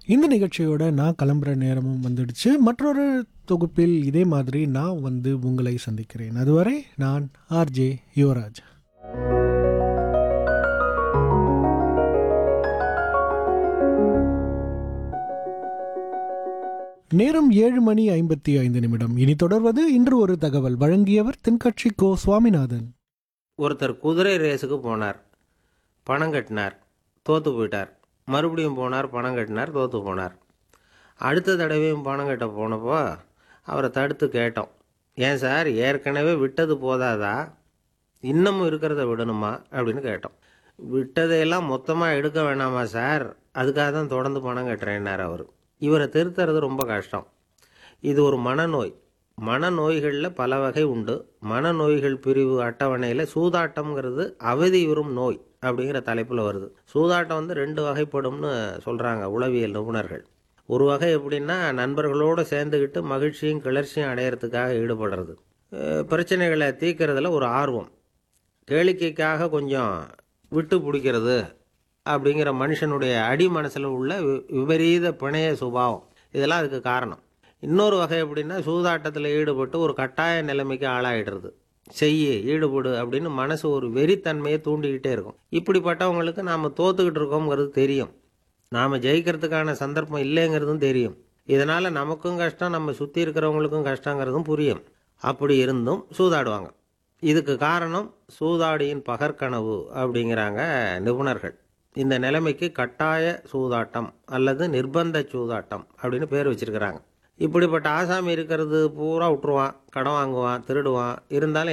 இந்த நிகழ்ச்சியோட நான் கிளம்புற நேரமும் வந்துடுச்சு மற்றொரு தொகுப்பில் இதே மாதிரி நான் வந்து உங்களை சந்திக்கிறேன் அதுவரை நான் ஆர்ஜே யுவராஜ் நேரம் ஏழு மணி ஐம்பத்தி ஐந்து நிமிடம் இனி தொடர்வது இன்று ஒரு தகவல் வழங்கியவர் தென்கட்சி கோ சுவாமிநாதன் ஒருத்தர் குதிரை ரேஸுக்கு போனார் பணம் கட்டினார் தோற்று போயிட்டார் மறுபடியும் போனார் பணம் கட்டினார் தோற்று போனார் அடுத்த தடவையும் பணம் கட்ட போனப்போ அவரை தடுத்து கேட்டோம் ஏன் சார் ஏற்கனவே விட்டது போதாதா இன்னமும் இருக்கிறத விடணுமா அப்படின்னு கேட்டோம் விட்டதையெல்லாம் மொத்தமாக எடுக்க வேணாமா சார் அதுக்காக தான் தொடர்ந்து பணம் கட்டுறேன்னார் அவர் இவரை திருத்துறது ரொம்ப கஷ்டம் இது ஒரு மனநோய் மனநோய்களில் பல வகை உண்டு மனநோய்கள் பிரிவு அட்டவணையில் சூதாட்டம்ங்கிறது அவதியுறும் நோய் அப்படிங்கிற தலைப்பில் வருது சூதாட்டம் வந்து ரெண்டு வகைப்படும்னு சொல்கிறாங்க உளவியல் நிபுணர்கள் ஒரு வகை எப்படின்னா நண்பர்களோடு சேர்ந்துக்கிட்டு மகிழ்ச்சியும் கிளர்ச்சியும் அடையிறதுக்காக ஈடுபடுறது அஹ் பிரச்சனைகளை தீர்க்கறதுல ஒரு ஆர்வம் கேளிக்கைக்காக கொஞ்சம் விட்டு பிடிக்கிறது அப்படிங்கிற மனுஷனுடைய அடி மனசில் உள்ள வி- விபரீத பிணைய சுபாவம் இதெல்லாம் அதுக்கு காரணம் இன்னொரு வகை எப்படின்னா சூதாட்டத்தில் ஈடுபட்டு ஒரு கட்டாய நிலைமைக்கு ஆளாயிடுறது செய்யு ஈடுபடு அப்படின்னு மனசு ஒரு வெறித்தன்மையை தூண்டிக்கிட்டே இருக்கும் இப்படிப்பட்டவங்களுக்கு நாம் தோத்துக்கிட்டு இருக்கோங்கிறது தெரியும் நாம் ஜெயிக்கிறதுக்கான சந்தர்ப்பம் இல்லைங்கிறதும் தெரியும் இதனால் நமக்கும் கஷ்டம் நம்ம சுற்றி இருக்கிறவங்களுக்கும் கஷ்டங்கிறதும் புரியும் அப்படி இருந்தும் சூதாடுவாங்க இதுக்கு காரணம் சூதாடியின் பகற்கனவு அப்படிங்கிறாங்க நிபுணர்கள் இந்த நிலைமைக்கு கட்டாய சூதாட்டம் அல்லது நிர்பந்த சூதாட்டம் அப்படின்னு பேர் வச்சிருக்கிறாங்க இப்படிப்பட்ட ஆசாமி இருக்கிறது பூரா விட்டுருவான் கடன் வாங்குவான் திருடுவான் இருந்தாலும்